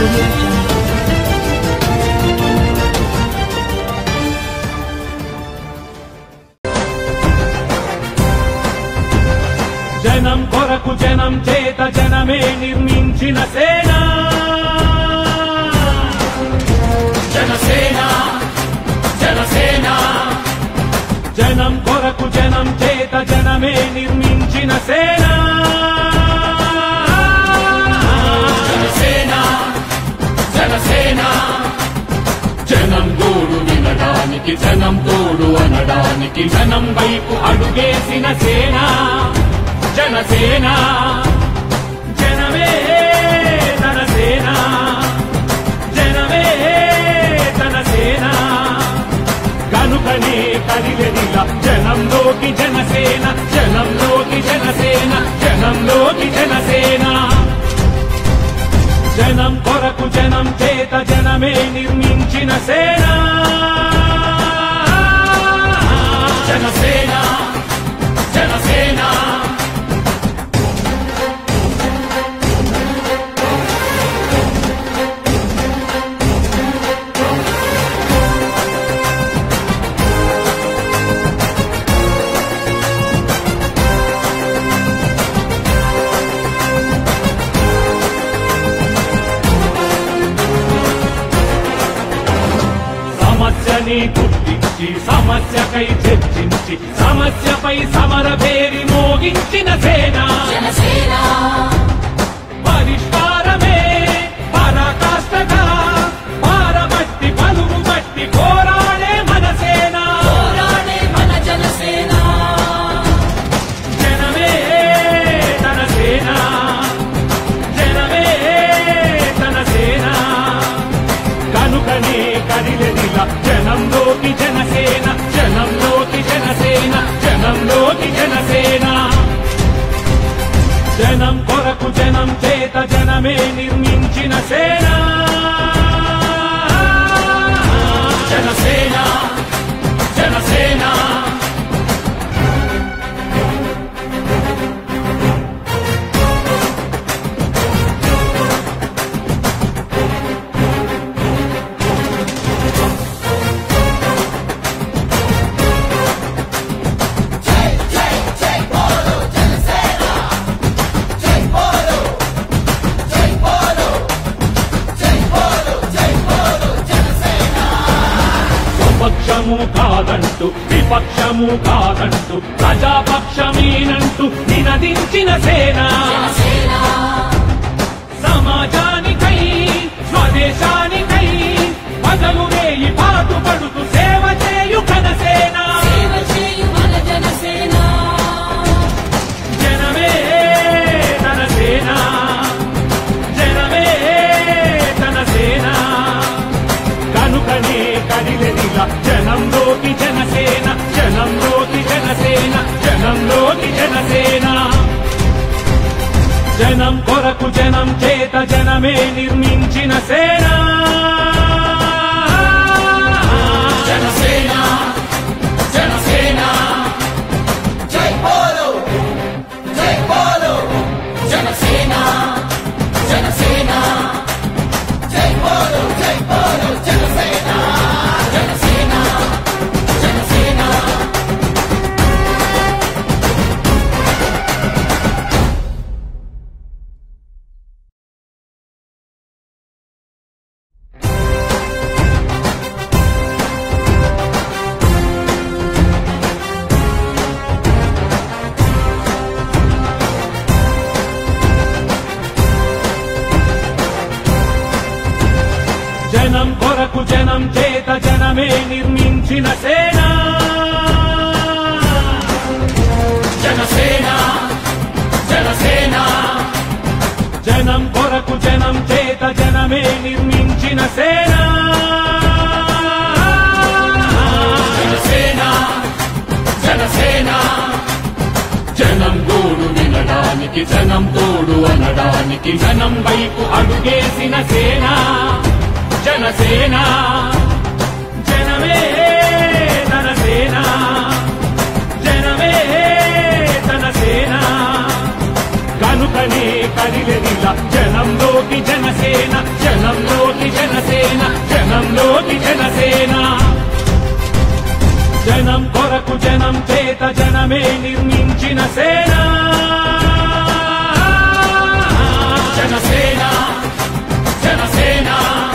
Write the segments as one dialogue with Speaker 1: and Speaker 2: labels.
Speaker 1: audio jungle.
Speaker 2: జనం కొరకు జనం చేత జనమే నిర్మించిన సేన జనసేన జనసేన జనం కొరకు జనం చేత జనమే నిర్మించిన సేన జనసేన జనసేన జనం తోడు వినడానికి జనం తోడు అనడానికి జనం వైపు అడుగేసిన సేన జనసేన జనమే తన సేన జనమే తన సేన కనుకనే కదిలెదిల జనంలోకి జనసేన జనంలోకి జనసేన జనంలోకి జనసేన జనం కొరకు జనం చేత జనమే నిర్మించిన సేన జనసేన జనసేన సమస్యని గుర్తించి సమస్యకై చర్చించి సమస్యపై సమర పేరి మోగించిన సేన పరిష్కారమే పరాకాష్ఠగా పారబట్టి పలువు బట్టి పోరాడే మన సేన జనమే తన సేన జనమే తన సేన కనుకనే కదిలెదిల జనంలోకి జనసేన జనంలోకి జనసేన జనంలోకి జనసేన జనం కొరకు జనం చేత జనమే నిర్మించిన సేన జనసేన జనసేన స్వపక్షము కాదంటూ విపక్షము కాదంటూ ప్రజాపక్షమేనంటూ నినదించిన సేన సమాజానికై స్వదేశానికై పదలు వేయి పాటుపడుతూ సేవ చేయు ఘనసేన జనమే తన సేన జనమే తన సేన కనుకనే కదిలెదిల జనంలోకి జనసేన జనంలోకి జనసేన జనంలోకి జనసేన జనం కొరకు జనం చేత జనమే నిర్మించిన సేన జనసేన జనసేన
Speaker 3: జై బోలో జై బోలో జనసేన జనసేన జై బోలో జై బోలో జనసేన జనసేన జనసేన
Speaker 2: జనం కొరకు జనం చేత జనమే నిర్మించిన సేన జనసేన జనసేన జనం కొరకు జనం చేత జనమే నిర్మించిన సేన జనసేన జనసేన జనం తోడు వినడానికి జనం తోడు అనడానికి జనం వైపు అడుగేసిన సేన జనసేన జనమే తన సేన జనమే తన సేన కను కనుకనే కదిలెదిలా జనంలోకి జనసేన జనంలోకి జనసేన జనంలోకి జనసేన జనం కొరకు జనం చేత జనమే నిర్మించిన సేన జనసేన జనసేన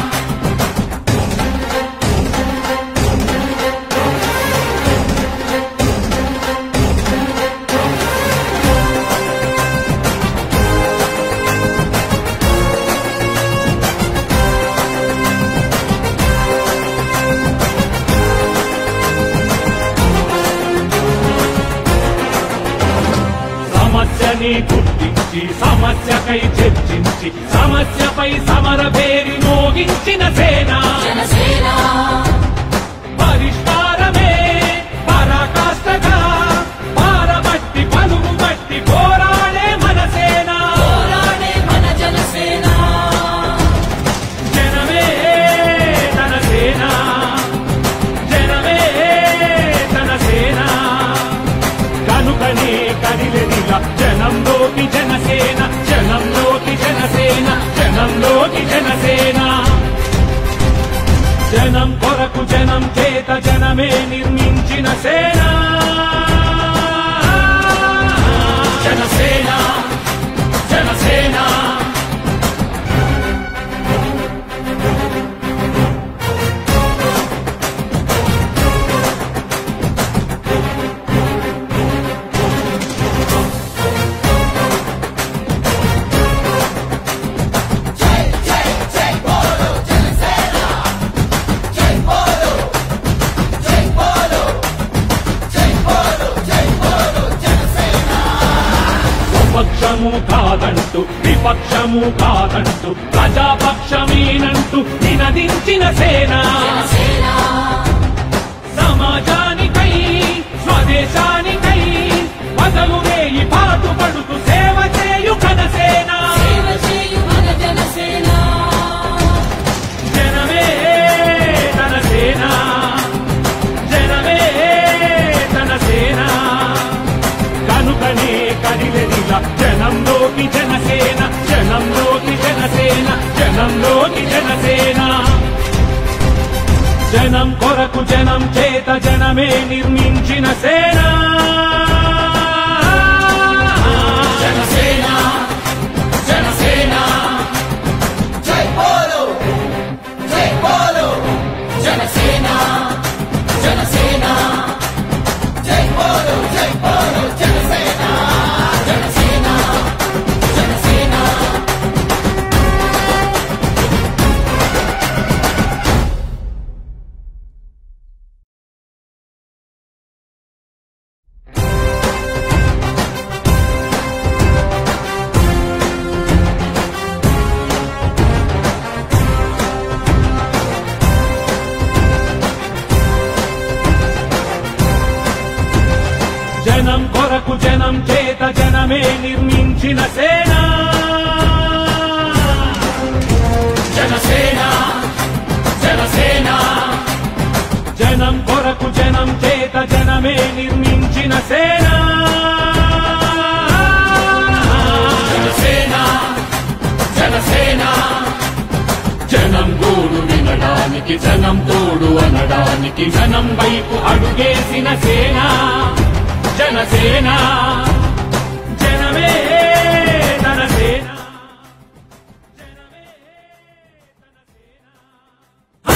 Speaker 2: సమస్యని గుర్తించి సమస్యకై చర్చించి సమస్యపై సమర పేరి మోగించిన సేన
Speaker 3: జనసేన
Speaker 2: పరిష్కారమే పరాకాష్ఠగా పారబట్టి పలుగు బట్టి పోరాడే మన సేన
Speaker 3: పోరాడే మన జనసేన
Speaker 2: జనమే తన సేన జనమే తన సేన కనుకనే కదిలెదిలా జనంలోకి జనసేన జనంలోకి జనసేన జనంలోకి జనసేన జనం కొరకు జనం చేత జనమే నిర్మించిన సేన జనసేన జనసేన
Speaker 3: జై జై జై బోలో జనసేన జై బోలో జై బోలో జై బోలో జై బోలో జనసేన
Speaker 2: స్వపక్షము కాదంటూ విపక్షము కాదంటూ ప్రజాపక్షమేనంటూ నినదించిన సేన
Speaker 3: జనసేన
Speaker 2: సమాజానికై స్వదేశానికై వదలు వేయి పాటు పడుతూ సేవ చేయు కనసేన
Speaker 3: సేవ చేయు మన జనసేన
Speaker 2: జనమే తన సేన జనమే తన సేన కనుకనే కదిలెదిలా జనంలోకి జనసేన జనంలోకి జనసేన జనంలోకి జనసేన జనం కొరకు జనం చేత జనమే నిర్మించిన సేన
Speaker 3: జనసేన జనసేన జై బోలో జై బోలో జనసేన జనసేన జై బోలో జై బోలో జనసేన జనసేన జనసేన
Speaker 2: జనం కొరకు జనం చేత జనమే నిర్మించిన సేన
Speaker 3: జనసేన జనసేన
Speaker 2: జనం కొరకు జనం చేత జనమే నిర్మించిన సేన
Speaker 3: జనసేన జనసేన
Speaker 2: జనం గోడు వినడానికి జనం తోడు అనడానికి జనం వైపు అడుగేసిన సేన జనసేన జనమే తన సేన జనమే తన సేన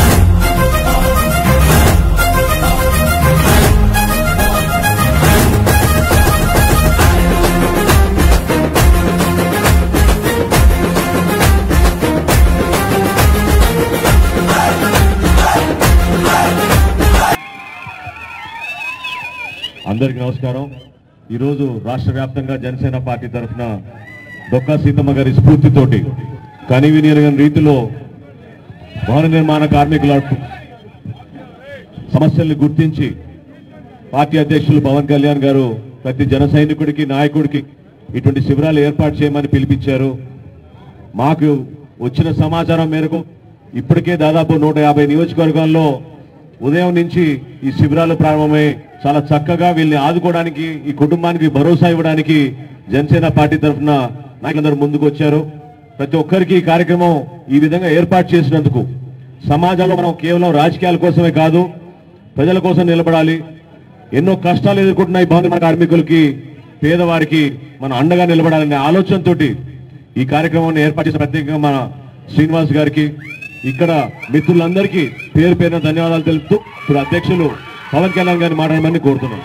Speaker 1: అందరికీ నమస్కారం ఈరోజు రాష్ట్ర వ్యాప్తంగా జనసేన పార్టీ తరఫున డొక్కా సీతమ్మ గారి స్ఫూర్తితోటి కనివినియరగని రీతిలో భవన నిర్మాణ కార్మికుల సమస్యల్ని గుర్తించి పార్టీ అధ్యక్షులు పవన్ కళ్యాణ్ గారు ప్రతి జన సైనికుడికి నాయకుడికి ఇటువంటి శిబిరాలు ఏర్పాటు చేయమని పిలిపించారు మాకు వచ్చిన సమాచారం మేరకు ఇప్పటికే దాదాపు నూట యాభై నియోజకవర్గాల్లో ఉదయం నుంచి ఈ శిబిరాలు ప్రారంభమై చాలా చక్కగా వీళ్ళని ఆదుకోవడానికి ఈ కుటుంబానికి భరోసా ఇవ్వడానికి జనసేన పార్టీ తరఫున నాయకులందరూ ముందుకు వచ్చారు ప్రతి ఒక్కరికి ఈ కార్యక్రమం ఈ విధంగా ఏర్పాటు చేసినందుకు సమాజంలో మనం కేవలం రాజకీయాల కోసమే కాదు ప్రజల కోసం నిలబడాలి ఎన్నో కష్టాలు ఎదుర్కొంటున్న ఈ భవన కార్మికులకి పేదవారికి మనం అండగా నిలబడాలనే ఆలోచనతోటి ఈ కార్యక్రమాన్ని ఏర్పాటు చేసిన ప్రత్యేకంగా మన శ్రీనివాస్ గారికి ఇక్కడ మిత్రులందరికీ పేరు పేరున ధన్యవాదాలు తెలుపుతూ ఇప్పుడు అధ్యక్షులు పవన్ కళ్యాణ్ గారిని మాట్లాడమని కోరుతున్నాం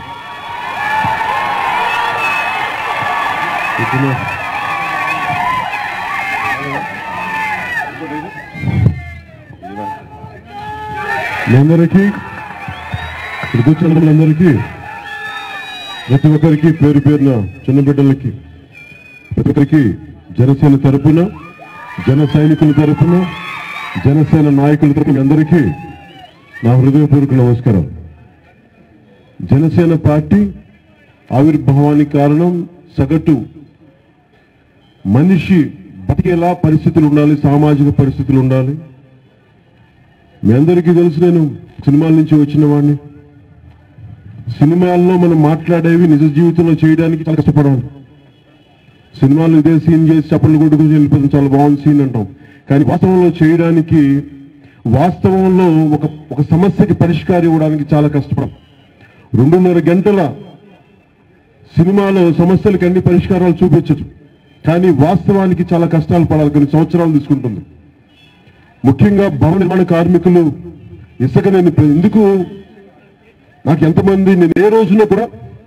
Speaker 1: ఇప్పుడు
Speaker 4: మీ అందరికీ ఇక్కడ కూర్చున్న వాళ్ళందరికీ ప్రతి ఒక్కరికి పేరు పేరున చిన్న బిడ్డలకి ప్రతి ఒక్కరికి జనసేన తరపున జన సైనికుల తరపున జనసేన నాయకుల తరపున మీ అందరికీ నా హృదయపూర్వక నమస్కారం జనసేన పార్టీ ఆవిర్భావానికి కారణం సగటు మనిషి బతికేలా పరిస్థితులు ఉండాలి సామాజిక పరిస్థితులు ఉండాలి మీ అందరికీ తెలుసు నేను సినిమాల నుంచి వచ్చిన వాడిని సినిమాల్లో మనం మాట్లాడేవి నిజ జీవితంలో చేయడానికి చాలా కష్టపడాలి సినిమాలు ఇదే సీన్ చేసి చప్పట్లు కొట్టుకుని వెళ్ళిపోతుంది చాలా బాగుంది సీన్ అంటాం కానీ వాస్తవంలో చేయడానికి వాస్తవంలో ఒక ఒక సమస్యకి పరిష్కారం ఇవ్వడానికి చాలా కష్టపడం రెండున్నర గంటల సినిమాలో సమస్యలకి అన్ని పరిష్కారాలు చూపించచ్చు కానీ వాస్తవానికి చాలా కష్టాలు పడాలి కొన్ని సంవత్సరాలు తీసుకుంటుంది ముఖ్యంగా భవన నిర్మాణ కార్మికులు ఇసుక నేను ఇప్పుడు ఎందుకు నాకు ఎంతమంది నేను ఏ రోజున కూడా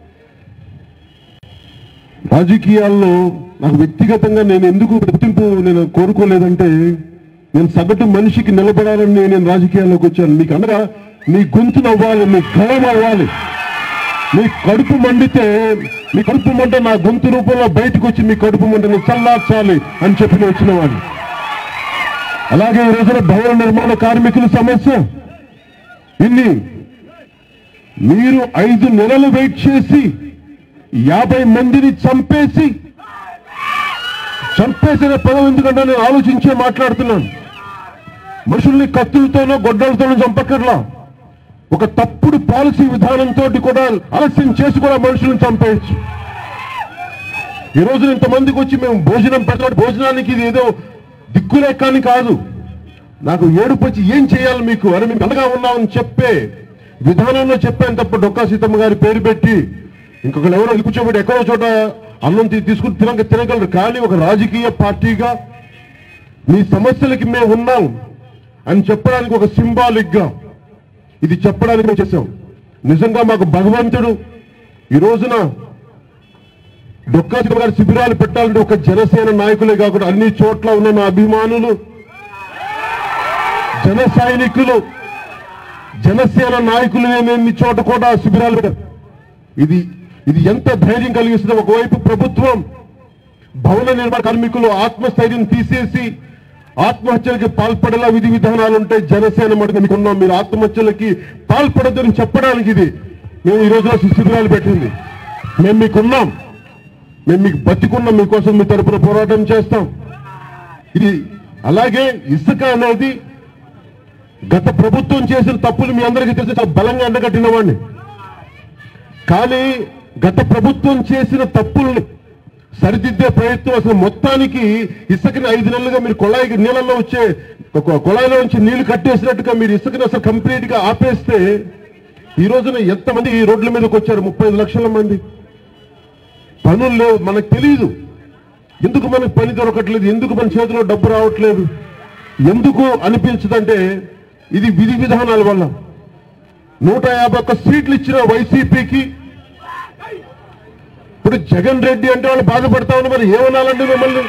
Speaker 4: రాజకీయాల్లో నాకు వ్యక్తిగతంగా నేను ఎందుకు గుర్తింపు నేను కోరుకోలేదంటే నేను సగటు మనిషికి నిలబడాలని నేను రాజకీయాల్లోకి వచ్చాను మీకు అనగా మీ గొంతు నవ్వాలి మీ గళం అవ్వాలి మీ కడుపు మండితే మీ కడుపు మంట నా గొంతు రూపంలో బయటకు వచ్చి మీ కడుపు మంటని చల్లార్చాలి అని చెప్పి నేను వచ్చిన వాడిని అలాగే ఈ రోజున భవన నిర్మాణ కార్మికుల సమస్య ఇన్ని మీరు ఐదు నెలలు వెయిట్ చేసి యాభై మందిని చంపేసి చంపేసిన పదం ఎందుకంటే నేను ఆలోచించే మాట్లాడుతున్నాను మనుషుల్ని కత్తులతోనో గొడ్డలతోనో చంపక్కర్లా ఒక తప్పుడు పాలసీ విధానంతో కూడా ఆలస్యం చేసి కూడా మనుషులను చంపేయచ్చు ఈ రోజున ఇంతమందికి వచ్చి మేము భోజనం పెట్టడం భోజనానికి ఇది ఏదో దిక్కులేకాని కాదు నాకు ఏడుపు వచ్చి ఏం చేయాలి మీకు అని మీకు అండగా ఉన్నామని చెప్పే విధానంలో చెప్పాను తప్ప డొక్కా సీతమ్మ గారి పేరు పెట్టి ఇంకొకరు ఎవరో కూర్చోబెట్టి ఎక్కడో చోట అన్నం తీ- తీసుకుని తినక తినగలరు కానీ ఒక రాజకీయ పార్టీగా మీ సమస్యలకి మేము ఉన్నాం అని చెప్పడానికి ఒక సింబాలిక్ గా ఇది చెప్పడానికి మేము చేశాం నిజంగా మాకు భగవంతుడు ఈ రోజున డొక్కా గారి శిబిరాలు పెట్టాలంటే ఒక జనసేన నాయకులే కాకుండా అన్ని చోట్ల ఉన్న నా అభిమానులు జన సైనికులు జనసేన నాయకులు ఎన్ని చోట కూడా శిబిరాలు పెట్టారు ఇది ఇది ఎంత ధైర్యం కలిగిస్తుంది ఒకవైపు ప్రభుత్వం భవన నిర్మాణ కార్మికులు ఆత్మస్థైర్యం తీసేసి ఆత్మహత్యలకి పాల్పడేలా విధి విధానాలు ఉంటాయి జనసేన మటుకు మీకున్నాం మీరు ఆత్మహత్యలకి పాల్పడద్దని చెప్పడానికి ఇది మేము ఈ రోజున శిబిరాలు పెట్టింది మేము మీకున్నాం మేము మీకు బతికున్నాం మీకోసం మీ తరపున పోరాటం చేస్తాం ఇది అలాగే ఇసుక అనేది గత ప్రభుత్వం చేసిన తప్పులు మీ అందరికీ తెలిసి చాలా బలంగా ఎండగట్టిన వాడిని కానీ గత ప్రభుత్వం చేసిన తప్పుల్ని సరిదిద్దే ప్రయత్నం అసలు మొత్తానికి ఇసుకని ఐదు నెలలుగా మీరు కొళాయికి నీళ్ళల్లో వచ్చే ఒక కొళాయిలో నుంచి నీళ్లు కట్టేసినట్టుగా మీరు ఇసుకని అసలు కంప్లీట్ గా ఆపేస్తే ఈ రోజున ఎంతమంది ఈ రోడ్ల మీదకి వచ్చారు ముప్పై ఐదు లక్షల మంది పనులు లేవు మనకు తెలియదు ఎందుకు మనకు పని దొరకట్లేదు ఎందుకు మన చేతిలో డబ్బు రావట్లేదు ఎందుకు అనిపించదంటే ఇది విధి విధానాల వల్ల నూట యాభై ఒక్క సీట్లు ఇచ్చిన వైసీపీకి ఇప్పుడు జగన్ రెడ్డి అంటే వాళ్ళు బాధపడతా ఉన్నారు మరి ఏమనాలండి మిమ్మల్ని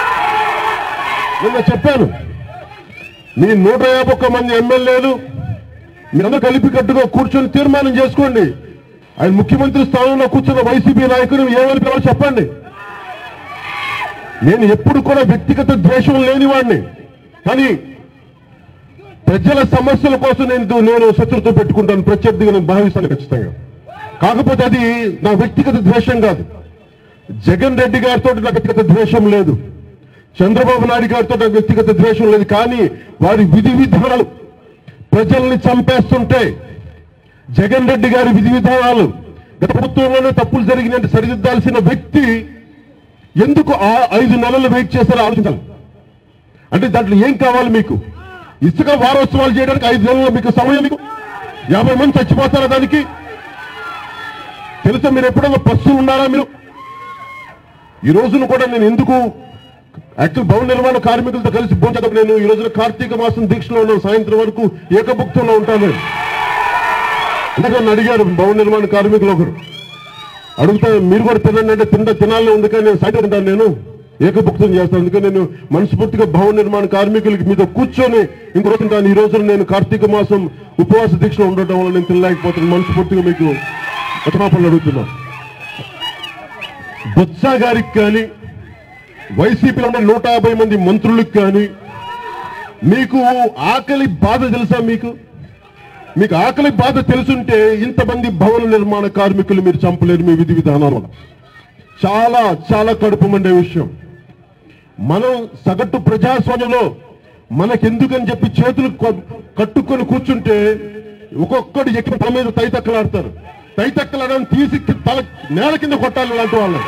Speaker 4: నిన్న చెప్పాను మీ నూట యాభై ఒక్క మంది ఎమ్మెల్యేలు మీరందరూ కలిపి కట్టుగా కూర్చొని తీర్మానం చేసుకోండి ఆయన ముఖ్యమంత్రి స్థానంలో కూర్చున్న వైసీపీ నాయకులు ఏమని పిలవాలో చెప్పండి నేను ఎప్పుడు కూడా వ్యక్తిగత ద్వేషం లేని వాడిని కానీ ప్రజల సమస్యల కోసం నేను నేను శత్రుత్వం పెట్టుకుంటాను ప్రత్యర్థిగా నేను భావిస్తాను ఖచ్చితంగా కాకపోతే అది నా వ్యక్తిగత ద్వేషం కాదు జగన్ రెడ్డి గారితో నా వ్యక్తిగత ద్వేషం లేదు చంద్రబాబు నాయుడు గారితో నాకు వ్యక్తిగత ద్వేషం లేదు కానీ వారి విధి విధానాలు ప్రజల్ని చంపేస్తుంటే జగన్ రెడ్డి గారి విధి విధానాలు గత ప్రభుత్వంలోనే తప్పులు జరిగినట్టు సరిదిద్దాల్సిన వ్యక్తి ఎందుకు ఆ ఐదు నెలలు వెయిట్ చేస్తారో ఆలోచించాలి అంటే దాంట్లో ఏం కావాలి మీకు ఇసుక వారోత్సవాలు చేయడానికి ఐదు నెలలు మీకు సమయం మీకు యాభై మంది చచ్చిపోతారా దానికి తెలుసా మీరు ఎప్పుడైనా పస్తులు ఉన్నారా మీరు ఈ రోజున కూడా నేను ఎందుకు యాక్చువల్ భవన నిర్మాణ కార్మికులతో కలిసి భోజనం నేను ఈ రోజున కార్తీక మాసం దీక్షలో ఉన్నాను సాయంత్రం వరకు ఏకభుక్తంలో ఉంటాను నేను అందుకని నన్ను అడిగారు భవన నిర్మాణ కార్మికులు ఒకరు అడుగుతా మీరు కూడా తినండి అంటే తిండ తినాలని ఉంది కానీ నేను సైడ్ ఉంటాను నేను ఏకభుక్తం చేస్తాను అందుకని నేను మనస్ఫూర్తిగా భవన నిర్మాణ కార్మికులకి మీతో కూర్చొని ఇంకో రోజు ఉంటాను ఈ రోజు నేను కార్తీక మాసం ఉపవాస దీక్షలో ఉండటం వల్ల నేను తినలేకపోతున్నాను మనస్ఫూర్తిగా మీకు క్షమాపణలు అడుగుతున్నాను బొత్స గారికి కానీ వైసీపీలో ఉన్న నూట యాభై మంది మంత్రులకు కానీ మీకు ఆకలి బాధ తెలుసా మీకు మీకు ఆకలి బాధ తెలుసుంటే ఇంతమంది భవన నిర్మాణ కార్మికులు మీరు చంపలేరు మీ విధి విధానాల వల్ల చాలా చాలా కడుపు మండే విషయం మనం సగటు ప్రజాస్వామ్యంలో మనకెందుకని చెప్పి చేతులు కొ- కట్టుకొని కూర్చుంటే ఒక్కొక్కడు ఎక్కి తల మీద తైతక్కలాడతారు తైతక్కలాడని తీసి కి- తల నేల కింద కొట్టాలి ఇలాంటి వాళ్ళని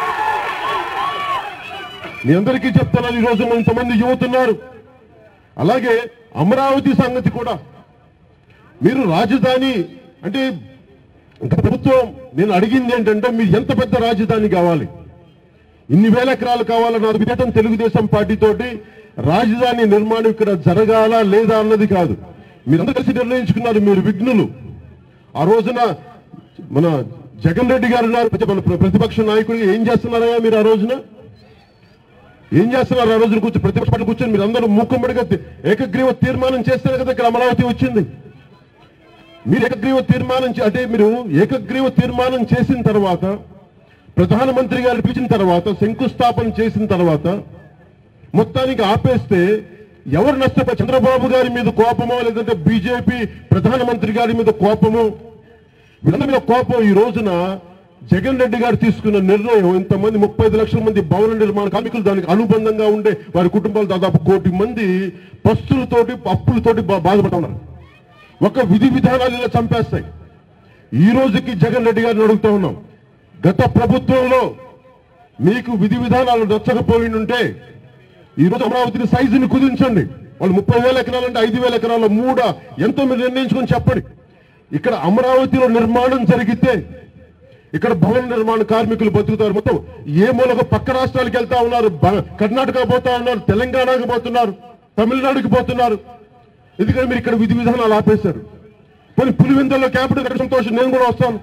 Speaker 4: మీ అందరికీ చెప్తున్నాను ఈ రోజు ఇంతమంది యువతున్నారు అలాగే అమరావతి సంగతి కూడా మీరు రాజధాని అంటే గత ప్రభుత్వం నేను అడిగింది ఏంటంటే మీరు ఎంత పెద్ద రాజధాని కావాలి ఇన్ని వేల ఎకరాలు కావాలన్న విధేతం తెలుగుదేశం పార్టీ తోటి రాజధాని నిర్మాణం ఇక్కడ జరగాల లేదా అన్నది కాదు మీరందరూ కలిసి నిర్ణయించుకున్నారు మీరు విఘ్నులు ఆ రోజున మన జగన్ రెడ్డి గారు ఉన్నారు ప్రతి- మన ప్ర- ప్రతిపక్ష నాయకులు ఏం చేస్తున్నారయ్యా మీరు ఆ రోజున ఏం చేస్తున్నారు ఆ రోజున కూర్చొని ప్రతిపక్ష పార్టీ కూర్చొని మీరు అందరూ మూకుమ్మడిగా తి- ఏకగ్రీవ తీర్మానం చేస్తేనే కదా ఇక్కడ అమరావతి వచ్చింది మీరు ఏకగ్రీవ తీర్మానం చే- అంటే మీరు ఏకగ్రీవ తీర్మానం చేసిన తర్వాత ప్రధానమంత్రి గారు పిలిచిన తర్వాత శంకుస్థాపన చేసిన తర్వాత మొత్తానికి ఆపేస్తే ఎవరు నష్టపోయి చంద్రబాబు గారి మీద కోపమో లేదంటే బీజేపీ ప్రధానమంత్రి గారి మీద కోపమో వీళ్ళందరి మీద కోపం ఈ రోజున జగన్ రెడ్డి గారు తీసుకున్న నిర్ణయం ఇంతమంది ముప్పై ఐదు లక్షల మంది భవన నిర్మాణ కార్మికులు దానికి అనుబంధంగా ఉండే వారి కుటుంబాలు దాదాపు కోటి మంది పస్తులతోటి అప్పులతోటి బా- బాధపడుతున్నారు ఒక విధి విధానాలు ఇలా చంపేస్తాయి ఈ రోజుకి జగన్ రెడ్డి గారిని అడుగుతా ఉన్నాం గత ప్రభుత్వంలో మీకు విధి విధానాలు నచ్చకపోయి ఉంటే ఈ రోజు అమరావతిని సైజుని కుదించండి వాళ్ళు ముప్పై వేల ఎకరాలు అంటే ఐదు వేల ఎకరాల మూడ ఎంతో మీరు నిర్ణయించుకొని చెప్పండి ఇక్కడ అమరావతిలో నిర్మాణం జరిగితే ఇక్కడ భవన నిర్మాణ కార్మికులు బతుకుతారు మొత్తం ఏ మూలకు పక్క రాష్ట్రాలకు వెళ్తా ఉన్నారు బ- కర్ణాటక పోతా ఉన్నారు తెలంగాణకు పోతున్నారు తమిళనాడుకి పోతున్నారు ఎందుకంటే మీరు ఇక్కడ విధి విధానాలు ఆపేశారు కొన్ని పులివెందుల్లో క్యాపిటల్ కట్ట సంతోషం నేను కూడా వస్తాను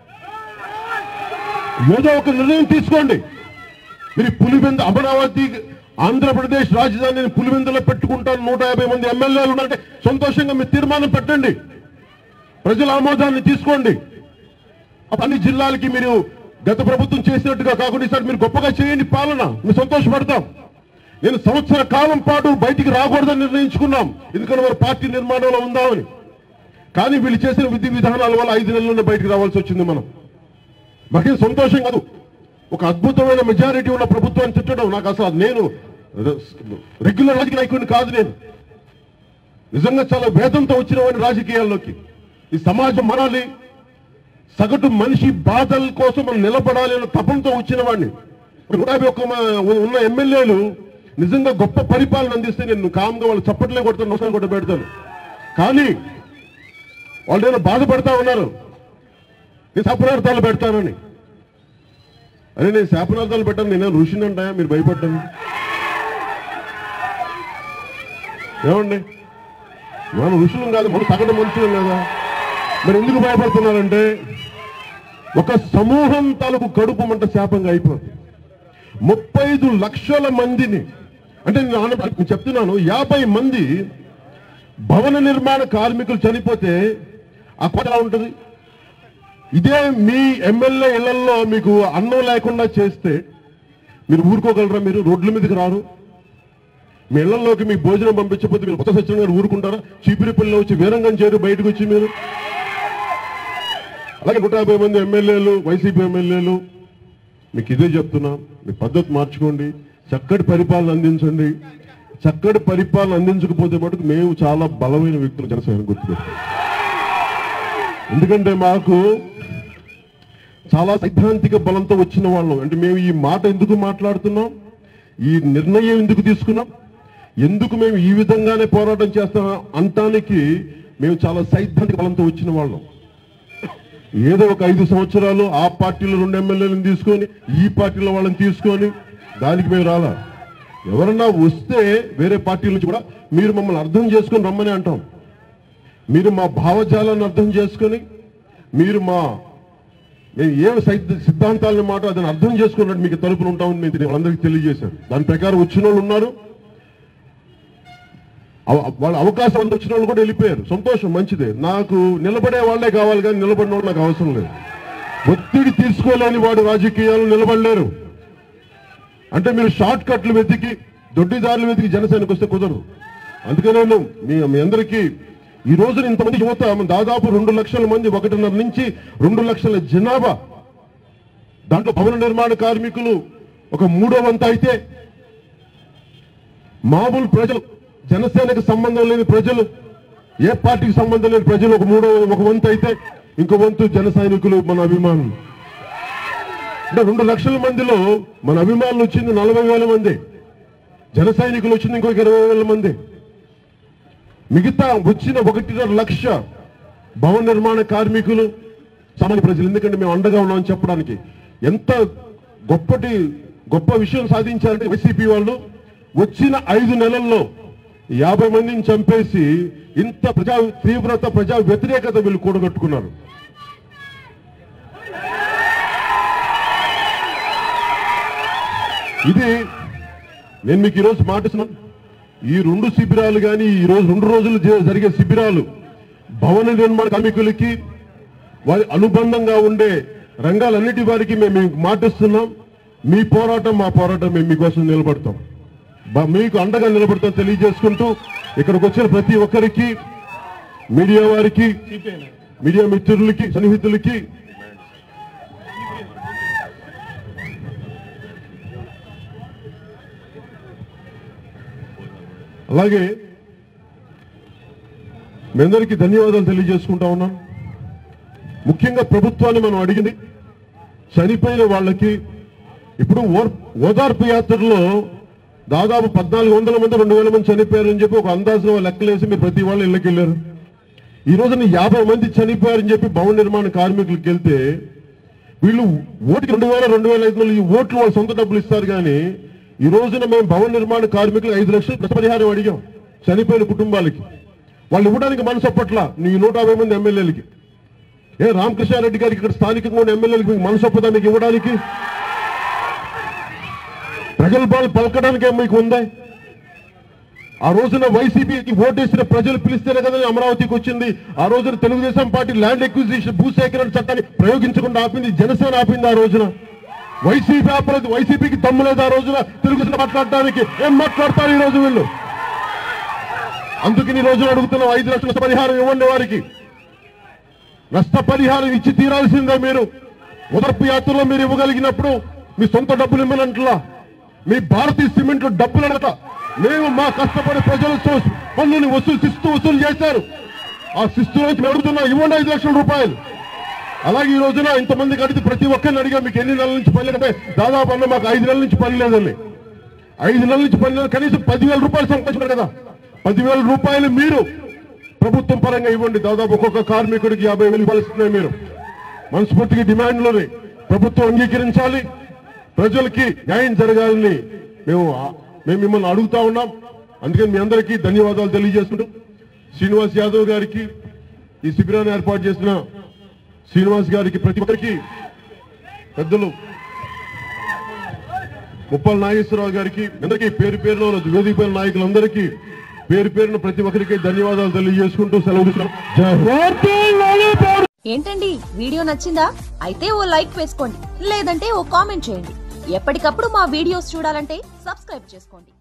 Speaker 4: ఏదో ఒక నిర్ణయం తీసుకోండి మీరు పులివెందు అమరావతి ఆంధ్రప్రదేశ్ రాజధానిని పులివెందులో పెట్టుకుంటాను నూట యాభై మంది ఎమ్మెల్యేలు ఉన్నారంటే సంతోషంగా మీరు తీర్మానం పెట్టండి ప్రజల ఆమోదాన్ని తీసుకోండి అప్పుడు అన్ని జిల్లాలకి మీరు గత ప్రభుత్వం చేసినట్టుగా కాకుండా ఈసారి మీరు గొప్పగా చేయండి పాలన మేము సంతోషపడతాం నేను సంవత్సర కాలం పాటు బయటికి రాకూడదని నిర్ణయించుకున్నాం ఎందుకంటే వారు పార్టీ నిర్మాణంలో ఉందామని కానీ వీళ్ళు చేసిన విధి విధానాల వల్ల ఐదు నెలల్లోనే బయటికి రావాల్సి వచ్చింది మనం మాకేం సంతోషం కాదు ఒక అద్భుతమైన మెజారిటీ ఉన్న ప్రభుత్వాన్ని తిట్టడం నాకు అసలు అది నేను రెగ్యులర్ రాజకీయ నాయకుడిని కాదు నేను నిజంగా చాలా వేదంతో వచ్చిన వాడిని రాజకీయాల్లోకి ఈ సమాజం మారాలి సగటు మనిషి బాధల కోసం మనం నిలబడాలి అన్న తపంతో వచ్చిన వాడిని నూట యాభై ఒక్క మ- ఉన్న ఎమ్మెల్యేలు నిజంగా గొప్ప పరిపాలన అందిస్తే నేను కామ్గా వాళ్ళు చప్పట్లే కొడతాను నొసలు కొట్ట పెడతాను కానీ వాళ్ళు ఏదో బాధపడతా ఉన్నారు నేను శాపనార్థాలు పెడతానని అరే నేను శాపనార్థాలు పెట్టాను నేను ఋషిని అంటాయా మీరు భయపడ్డాను ఏమండి మనం ఋషులం కాదు మనం సగటు మనుషులం కదా మరి ఎందుకు భయపడుతున్నారంటే ఒక సమూహం తాలూకు కడుపు మంట శాపంగా అయిపోతుంది ముప్పై ఐదు లక్షల మందిని అంటే నేను ఆన- నేను చెప్తున్నాను యాభై మంది భవన నిర్మాణ కార్మికులు చనిపోతే ఆ కోట ఎలా ఉంటుంది ఇదే మీ ఎమ్మెల్యే ఇళ్లలో మీకు అన్నం లేకుండా చేస్తే మీరు ఊరుకోగలరా మీరు రోడ్ల మీదకి రారు మీ ఇళ్లలోకి మీ భోజనం పంపించకపోతే మీరు కొత్త సత్యం గారు ఊరుకుంటారా చీపిరిపల్లిలో వచ్చి వీరంగం చేరు బయటకు వచ్చి మీరు అలాగే నూట యాభై మంది ఎమ్మెల్యేలు వైసీపీ ఎమ్మెల్యేలు మీకు ఇదే చెప్తున్నా మీ పద్ధతి మార్చుకోండి చక్కటి పరిపాలన అందించండి చక్కటి పరిపాలన అందించకపోతే మటుకు మేము చాలా బలమైన వ్యక్తులు జనసేన గుర్తుపెట్టుకోండి ఎందుకంటే మాకు చాలా సైద్ధాంతిక బలంతో వచ్చిన వాళ్ళం అంటే మేము ఈ మాట ఎందుకు మాట్లాడుతున్నాం ఈ నిర్ణయం ఎందుకు తీసుకున్నాం ఎందుకు మేము ఈ విధంగానే పోరాటం చేస్తాం అంటానికి మేము చాలా సైద్ధాంతిక బలంతో వచ్చిన వాళ్ళం ఏదో ఒక ఐదు సంవత్సరాలు ఆ పార్టీలో రెండు ఎమ్మెల్యేలను తీసుకొని ఈ పార్టీలో వాళ్ళని తీసుకొని దానికి మేము రాలా ఎవరన్నా వస్తే వేరే పార్టీల నుంచి కూడా మీరు మమ్మల్ని అర్థం చేసుకొని రమ్మని అంటాం మీరు మా భావజాలాన్ని అర్థం చేసుకొని మీరు మా మేము ఏం సైద్ద- సిద్ధాంతాలని మాట దాన్ని అర్థం చేసుకున్నట్టు మీకు తలుపులు ఉంటామని నేను వాళ్ళందరికీ తెలియజేశాను దాని ప్రకారం వచ్చిన వాళ్ళు ఉన్నారు అవ- వాళ్ళ అవకాశం అంత వచ్చిన వాళ్ళు కూడా వెళ్ళిపోయారు సంతోషం మంచిదే నాకు నిలబడే వాళ్ళే కావాలి కానీ నిలబడిన వాళ్ళు నాకు అవసరం లేదు ఒత్తిడి తీసుకోలేని వాడు రాజకీయాలు నిలబడలేరు అంటే మీరు షార్ట్ కట్లు వెతికి దొడ్డిదారులు వెతికి జనసేనకు వస్తే కుదరదు అందుకే నేను మీ మీ అందరికీ ఈ రోజున ఇంతమంది యువత దాదాపు రెండు లక్షల మంది ఒకటిన్నర నుంచి రెండు లక్షల జనాభా దాంట్లో భవన నిర్మాణ కార్మికులు ఒక మూడో వంత అయితే మామూలు ప్రజలు జనసేనకు సంబంధం లేని ప్రజలు ఏ పార్టీకి సంబంధం లేని ప్రజలు ఒక మూడో ఒక వంతు అయితే ఇంకో వంతు జన సైనికులు మన అభిమానులు అంటే రెండు లక్షల మందిలో మన అభిమానులు వచ్చింది నలభై వేల మంది జన సైనికులు వచ్చింది ఇంకొక ఇరవై వేల మంది మిగతా వచ్చిన ఒకటిన్నర లక్ష భవన నిర్మాణ కార్మికులు సామాన్య ప్రజలు ఎందుకంటే మేము అండగా ఉన్నామని చెప్పడానికి ఎంత గొప్పటి గొప్ప విషయం సాధించారంటే వైసీపీ వాళ్ళు వచ్చిన ఐదు నెలల్లో యాభై మందిని చంపేసి ఇంత ప్రజా తీవ్రత ప్రజా వ్యతిరేకత వీళ్ళు కూడగట్టుకున్నారు ఇది నేను మీకు ఈరోజు మాటిస్తున్నాను ఈ రెండు శిబిరాలు కానీ ఈ రోజు రెండు రోజులు జ- జరిగే శిబిరాలు భవన నిర్మాణ కార్మికులకి వారి అనుబంధంగా ఉండే రంగాలన్నిటి వారికి మేము మీకు మాటిస్తున్నాం మీ పోరాటం మా పోరాటం మేము మీకోసం నిలబడతాం బ- మీకు అండగా నిలబడతాం తెలియజేసుకుంటూ ఇక్కడికి వచ్చిన ప్రతి ఒక్కరికి మీడియా వారికి మీడియా మిత్రులకి సన్నిహితులకి అలాగే మీ అందరికీ ధన్యవాదాలు తెలియజేసుకుంటా ఉన్నాం ముఖ్యంగా ప్రభుత్వాన్ని మనం అడిగింది చనిపోయిన వాళ్ళకి ఇప్పుడు ఓర్- ఓదార్పు యాత్రలో దాదాపు పద్నాలుగు వందల మంది రెండు వేల మంది చనిపోయారని చెప్పి ఒక అందాజులో లెక్కలేసి మీరు ప్రతి వాళ్ళు ఇళ్ళకి వెళ్ళారు ఈ రోజున యాభై మంది చనిపోయారని చెప్పి భవన నిర్మాణ కార్మికులకు వెళ్తే వీళ్ళు ఓటుకి రెండు వేల రెండు వేల ఐదు వందలు ఈ ఓట్లు వాళ్ళ సొంత డబ్బులు ఇస్తారు కానీ ఈ రోజున మేము భవన నిర్మాణ కార్మికులు ఐదు లక్షలు నష్టపరిహారం అడిగాం చనిపోయిన కుటుంబాలకి వాళ్ళు ఇవ్వడానికి మనసు ఒప్పట్ల నీ నూట యాభై మంది ఎమ్మెల్యేలకి ఏ రామకృష్ణారెడ్డి గారికి ఇక్కడ స్థానికంగా ఉన్న ఎమ్మెల్యేలకి మీకు మనసు ఒప్పదా మీకు ఇవ్వడానికి ప్రగల్భాలు పలకడానికే మీకు ఉందా ఆ రోజున వైసీపీకి ఓటేసిన ప్రజలు పిలిస్తేనే కదా అమరావతికి వచ్చింది ఆ రోజున తెలుగుదేశం పార్టీ ల్యాండ్ ఎక్విజిషన్ భూసేకరణ చట్టాన్ని ప్రయోగించకుండా ఆపింది జనసేన ఆపింది ఆ రోజున వైసీపీ ఆపలేదు వైసీపీకి దమ్ము లేదు ఆ రోజున తెలుగుదేశం మాట్లాడటానికి ఏం మాట్లాడతారు ఈ రోజు వీళ్ళు అందుకని ఈ రోజున అడుగుతున్నాం ఐదు లక్షల పరిహారం ఇవ్వండి వారికి నష్టపరిహారం ఇచ్చి తీరాల్సిందే మీరు ఉదర్పు యాత్రలో మీరు ఇవ్వగలిగినప్పుడు మీ సొంత డబ్బులు ఇవ్వనంట్లా మీ భారతీయ సిమెంట్ డబ్బులు అనట మేము మా కష్టపడే ప్రజలతో పన్నుని వసూలు శిస్తు వసూలు చేశారు ఆ శిస్తు నుంచి మేము అడుగుతున్నాం ఇవ్వండి ఐదు లక్షల రూపాయలు అలాగే ఈ రోజున ఇంతమందికి అడిగితే ప్రతి ఒక్కరిని అడిగా మీకు ఎన్ని నెలల నుంచి పని లేదంటే దాదాపు అన్న మాకు ఐదు నెలల నుంచి పని లేదండి ఐదు నెలల నుంచి పని లేదు కనీసం పదివేల రూపాయలు సంపాదించారు కదా పదివేల రూపాయలు మీరు ప్రభుత్వం పరంగా ఇవ్వండి దాదాపు ఒక్కొక్క కార్మికుడికి యాభై వేలు ఇవ్వాల్సిందే మీరు మనస్ఫూర్తిగా డిమాండ్లోని ప్రభుత్వం అంగీకరించాలి ప్రజలకి న్యాయం జరగాలని మేము మేము మిమ్మల్ని అడుగుతా ఉన్నాం అందుకని మీ అందరికీ ధన్యవాదాలు తెలియజేసుకుంటూ శ్రీనివాస్ యాదవ్ గారికి ఈ శిబిరాన్ని ఏర్పాటు చేసిన శ్రీనివాస్ గారికి ప్రతి ఒక్కరికి పెద్దలు ముప్పల నాగేశ్వరరావు గారికి అందరికీ పేరు పేరులో వేదికపైన నాయకులందరికీ పేరు పేరున ప్రతి ఒక్కరికి ధన్యవాదాలు తెలియజేసుకుంటూ సెలవు తీసుకున్నాం జై హింద్.
Speaker 5: ఏంటండి వీడియో నచ్చిందా అయితే ఓ లైక్ వేసుకోండి లేదంటే ఓ కామెంట్ చేయండి ఎప్పటికప్పుడు మా వీడియోస్ చూడాలంటే సబ్స్క్రైబ్ చేసుకోండి